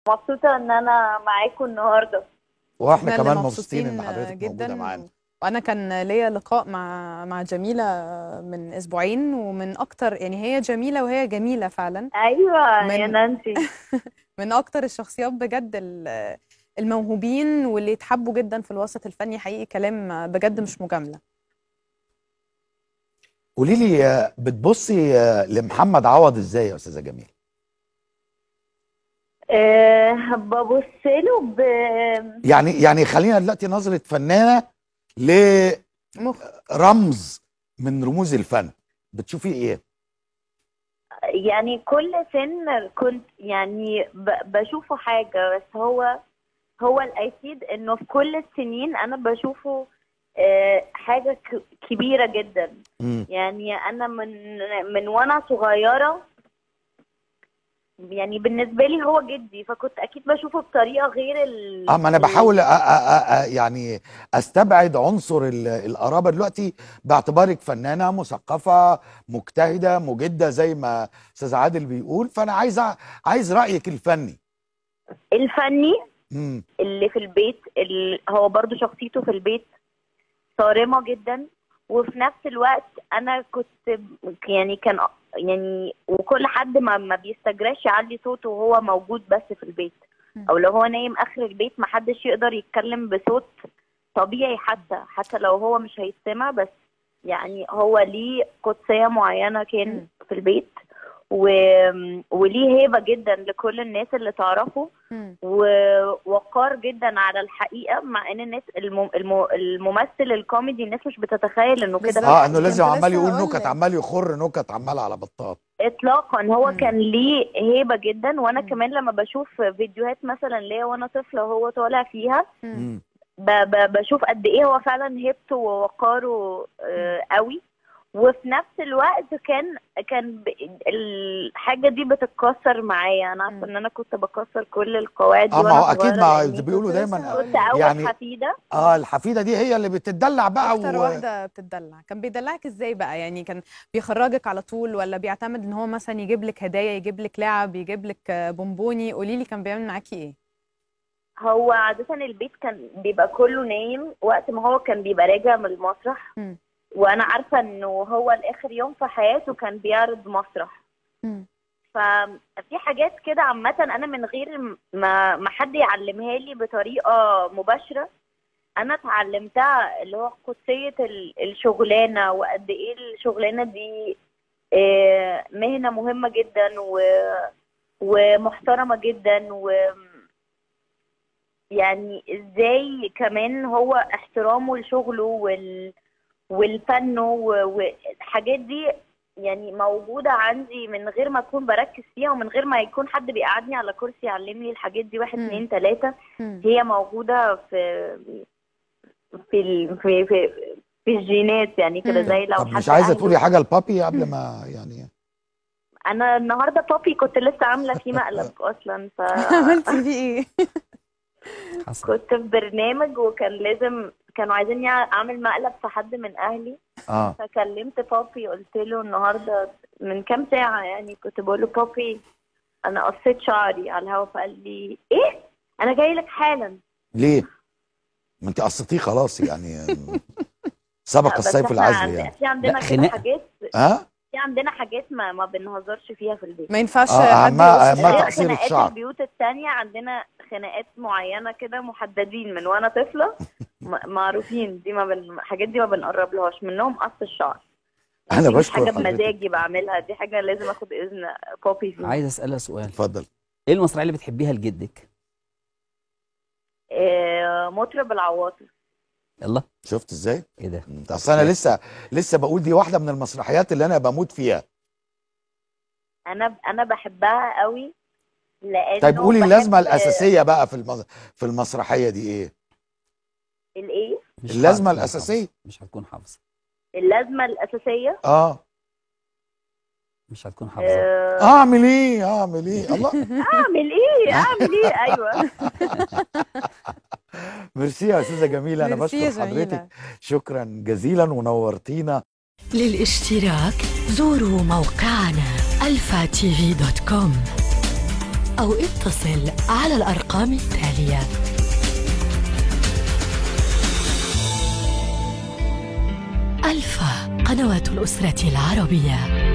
مبسوطة إن أنا معاكم النهاردة واحنا احنا اللي كمان مبسوطين ان مبسوطين حضرتك موجوده جدا معانا وانا كان ليا لقاء مع مع جميله من اسبوعين ومن اكتر يعني هي جميله وهي جميله فعلا أيوة من- يا نانسي من اكتر الشخصيات بجد ال- الموهوبين واللي يتحبوا جدا في الوسط الفني حقيقي كلام بجد مش مجامله قولي لي آه، بتبصي آه، لمحمد عوض ازاي يا استاذه جميل أه ببص له ب يعني يعني خلينا دلوقتي نظره فنانه لرمز مخ من رموز الفن بتشوفي ايه يعني كل سن كنت يعني ب... بشوفه حاجة بس هو هو الأكيد إنه في كل السنين أنا بشوفه أه حاجة ك... كبيرة جدا مم. يعني أنا من من وأنا صغيرة يعني بالنسبة لي هو جدي فكنت أكيد بشوفه بطريقة غير ال اه ما انا بحاول أ أ أ أ يعني استبعد عنصر ال- القرابه دلوقتي باعتبارك فنانه مثقفه مجتهده مجده زي ما استاذ عادل بيقول فانا عايز أ- عايز رايك الفني الفني امم اللي في البيت اللي هو برضو شخصيته في البيت صارمة جدا وفي نفس الوقت انا كنت يعني كان يعني وكل حد ما ما بيستجراش يعلي صوته وهو موجود بس في البيت او لو هو نايم اخر البيت ما حدش يقدر يتكلم بصوت طبيعي حتى حتى لو هو مش هيستمع بس يعني هو ليه قدسية معينة كان مم. في البيت و... وليه هيبة جدا لكل الناس اللي تعرفه مم. ووقار جدا على الحقيقه مع ان الناس الم... الم... الممثل الكوميدي الناس مش بتتخيل انه كده بالظبط. اه كنت انه لازم لسه عمال يقول هقول نكت لك. عمال يخر نكت عمال على بطال اطلاقا هو مم. كان ليه هيبه جدا وانا مم. كمان لما بشوف فيديوهات مثلا ليا وانا طفله وهو طالع فيها مم. مم. ب... ب... بشوف قد ايه هو فعلا هيبته ووقاره آه قوي وفي نفس الوقت كان كان ب... الحاجه دي بتتكسر معايا انا عارفه مم. ان انا كنت بكسر كل القواعد اه ما وانا هو اكيد صغيرة ما لأني بيقولوا كنت دايما لسه هقول كنت اول يعني- حفيده اه الحفيده دي هي اللي بتدلع بقى اكتر و... واحده بتدلع كان بيدلعك ازاي بقى يعني كان بيخرجك على طول ولا بيعتمد ان هو مثلا يجيب لك هدايا يجيب لك لعب يجيب لك آه، بونبوني قولي لي كان بيعمل معاكي ايه هو عادة البيت كان بيبقى كله نايم وقت ما هو كان بيبقى راجع من المسرح مم. وانا عارفة انه هو الاخر يوم في حياته كان بيعرض مسرح مم. ففي حاجات كده عامة انا من غير ما ما حد يعلمها لي بطريقة مباشرة انا اتعلمتها اللي هو قدسية ال- الشغلانة وقد ايه الشغلانة دي آه، مهنة مهمة جدا و ومحترمة جدا و يعني ازاي كمان هو احترامه لشغله وال والفن و- والحاجات دي يعني موجودة عندي من غير ما أكون بركز فيها ومن غير ما يكون حد بيقعدني على كرسي يعلمني الحاجات دي واحد مم. اتنين تلاتة مم. هي موجودة في في ال- في في, في الجينات يعني كده مم. زي لو طب حد مش عايزه أهله- تقولي حاجه لبابي قبل ما يعني أنا النهاردة بابي كنت لسه عاملة فيه مقلب أصلا ف عملتي فيه ايه حصل كنت في برنامج وكان لازم كانوا عايزين اعمل مقلب في حد من اهلي اه فكلمت بابي قلت له النهارده من كام ساعه يعني كنت بقول له بابي انا قصيت شعري على الهوا فقال لي ايه انا جاي لك حالا ليه ما انت قصتيه خلاص يعني سبق بس الصيف احنا العزل عند- يعني في عندنا لا، كده خناقة. حاجات ها في عندنا حاجات ما ما بنهزرش فيها في البيت ما ينفعش آه، حد أهمها- يقص أهمها شعره. غير تقصير خناقات الشعر. البيوت التانية عندنا خناقات معينة كده محددين من وانا طفلة م- معروفين دي ما بن... الحاجات دي ما بنقرب لهاش منهم قص الشعر انا دي مش بشكر حاجة حضرتك بمزاجي بعملها دي حاجة لازم اخد اذن بابي فيها عايز اسالها سؤال اتفضل ايه المسرحيه اللي بتحبيها لجدك آه، مطرب العواطف يلا شفت ازاي ايه ده انت اصل انا لسه لسه بقول دي واحده من المسرحيات اللي انا بموت فيها انا انا بحبها قوي لانه طيب قولي بحب اللازمه الاساسيه بقى في المز... في المسرحيه دي ايه الايه مش اللازمة هتكون الأساسية. حافظ. مش هتكون حافظه اللازمة الأساسية اه مش هتكون حافظه آه، اعمل ايه اعمل ايه الله اعمل ايه اعمل ايه ايوه ميرسي يا استاذه جميله انا ميرسي يا بشكر حضرتك جميلة. شكرا جزيلا ونورتينا للاشتراك زوروا موقعنا الفا تي في دوت كوم أو اتصل على الأرقام التالية ألفا قنوات الأسرة العربية